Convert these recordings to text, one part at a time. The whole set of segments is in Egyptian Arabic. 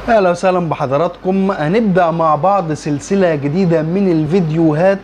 اهلا وسهلا بحضراتكم هنبدا مع بعض سلسله جديده من الفيديوهات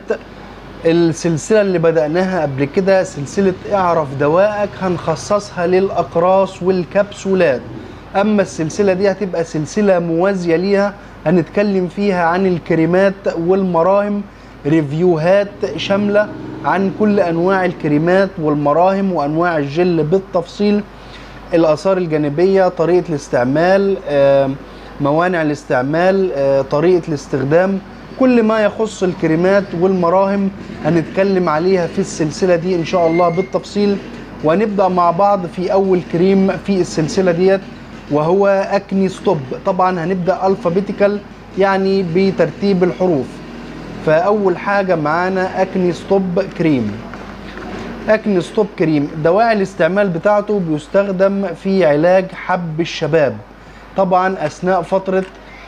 السلسله اللي بداناها قبل كده سلسله اعرف دوائك هنخصصها للاقراص والكبسولات اما السلسله دي هتبقى سلسله موازيه ليها هنتكلم فيها عن الكريمات والمراهم ريفيوهات شامله عن كل انواع الكريمات والمراهم وانواع الجل بالتفصيل الاثار الجانبيه طريقه الاستعمال آه، موانع الاستعمال آه، طريقه الاستخدام كل ما يخص الكريمات والمراهم هنتكلم عليها في السلسله دي ان شاء الله بالتفصيل وهنبدا مع بعض في اول كريم في السلسله ديت وهو اكني ستوب طبعا هنبدا الفابيتيكال يعني بترتيب الحروف فاول حاجه معانا اكني ستوب كريم اكني ستوب كريم دواعي الاستعمال بتاعته بيستخدم في علاج حب الشباب طبعا اثناء فتره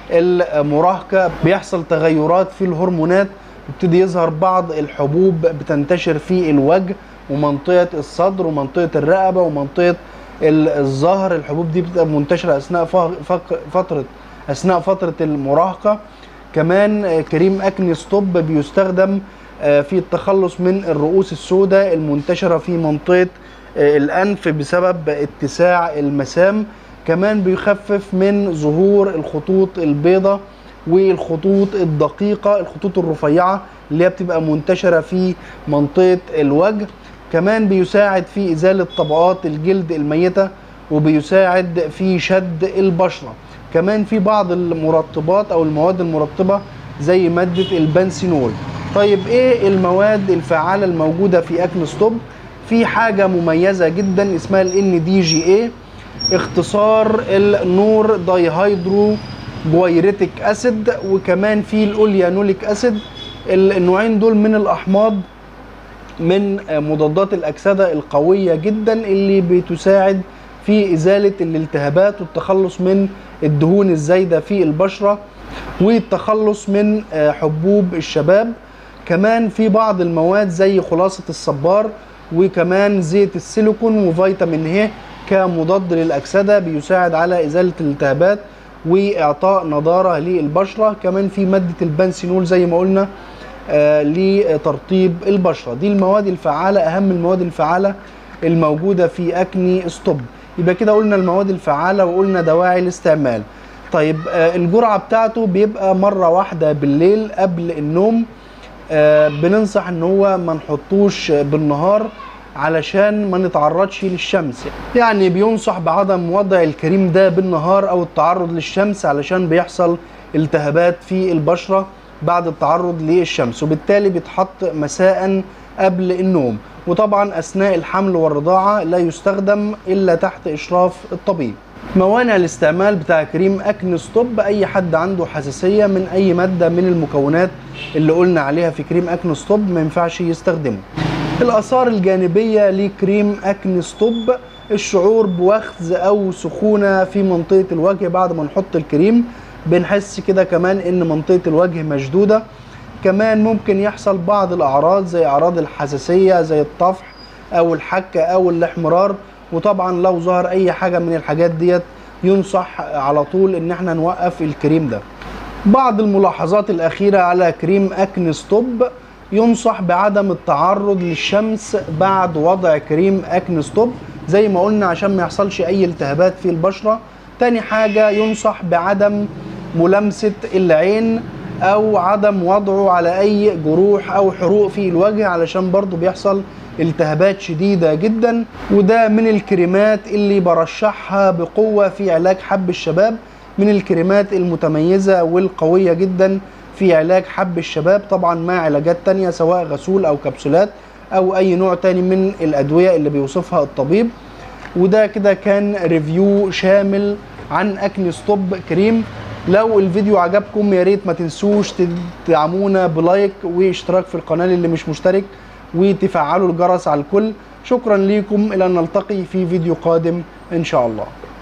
المراهقه بيحصل تغيرات في الهرمونات بيبتدي يظهر بعض الحبوب بتنتشر في الوجه ومنطقه الصدر ومنطقه الرقبه ومنطقه الظهر الحبوب دي بتبقى منتشره اثناء فتره اثناء فتره المراهقه كمان كريم اكني ستوب بيستخدم في التخلص من الرؤوس السوداء المنتشره في منطقه الانف بسبب اتساع المسام كمان بيخفف من ظهور الخطوط البيضاء والخطوط الدقيقه الخطوط الرفيعه اللي هي بتبقى منتشره في منطقه الوجه كمان بيساعد في ازاله طبقات الجلد الميته وبيساعد في شد البشره كمان في بعض المرطبات او المواد المرطبه زي ماده البنسينول طيب ايه المواد الفعاله الموجوده في اكن ستوب في حاجه مميزه جدا اسمها الان دي جي اي اختصار النور دايهيدرو جويريتيك اسيد وكمان في الاوليانوليك اسيد النوعين دول من الاحماض من مضادات الاكسده القويه جدا اللي بتساعد في ازاله الالتهابات والتخلص من الدهون الزايده في البشره والتخلص من حبوب الشباب كمان في بعض المواد زي خلاصه الصبار وكمان زيت السيليكون وفيتامين ه كمضاد للاكسده بيساعد على ازاله الالتهابات واعطاء نضاره للبشره كمان في ماده البنسينول زي ما قلنا آه لترطيب البشره دي المواد الفعاله اهم المواد الفعاله الموجوده في اكني ستوب يبقى كده قلنا المواد الفعاله وقلنا دواعي الاستعمال طيب آه الجرعه بتاعته بيبقى مره واحده بالليل قبل النوم آه بننصح ان هو ما نحطوش بالنهار علشان ما نتعرضش للشمس يعني بينصح بعدم وضع الكريم ده بالنهار او التعرض للشمس علشان بيحصل التهابات في البشره بعد التعرض للشمس وبالتالي بيتحط مساء قبل النوم وطبعا اثناء الحمل والرضاعه لا يستخدم الا تحت اشراف الطبيب موانع الاستعمال بتاع كريم اكن ستوب اي حد عنده حساسيه من اي ماده من المكونات اللي قلنا عليها في كريم اكن ستوب ما ينفعش يستخدمه الاثار الجانبيه لكريم اكن ستوب الشعور بوخز او سخونه في منطقه الوجه بعد ما نحط الكريم بنحس كده كمان ان منطقه الوجه مشدوده كمان ممكن يحصل بعض الاعراض زي اعراض الحساسيه زي الطفح او الحكه او الاحمرار وطبعا لو ظهر اي حاجه من الحاجات ديت ينصح على طول ان احنا نوقف الكريم ده بعض الملاحظات الاخيره على كريم اكن ستوب ينصح بعدم التعرض للشمس بعد وضع كريم اكن ستوب زي ما قلنا عشان ما يحصلش اي التهابات في البشره تاني حاجه ينصح بعدم ملامسه العين او عدم وضعه على اي جروح او حروق في الوجه علشان برضو بيحصل التهابات شديده جدا وده من الكريمات اللي برشحها بقوه في علاج حب الشباب من الكريمات المتميزه والقويه جدا في علاج حب الشباب طبعا مع علاجات تانية سواء غسول او كبسولات او اي نوع تاني من الادويه اللي بيوصفها الطبيب وده كده كان ريفيو شامل عن اكني ستوب كريم لو الفيديو عجبكم يا ريت ما تنسوش تدعمونا بلايك واشتراك في القناه اللي مش مشترك وتفعلوا الجرس على الكل شكرا ليكم الى ان نلتقي في فيديو قادم ان شاء الله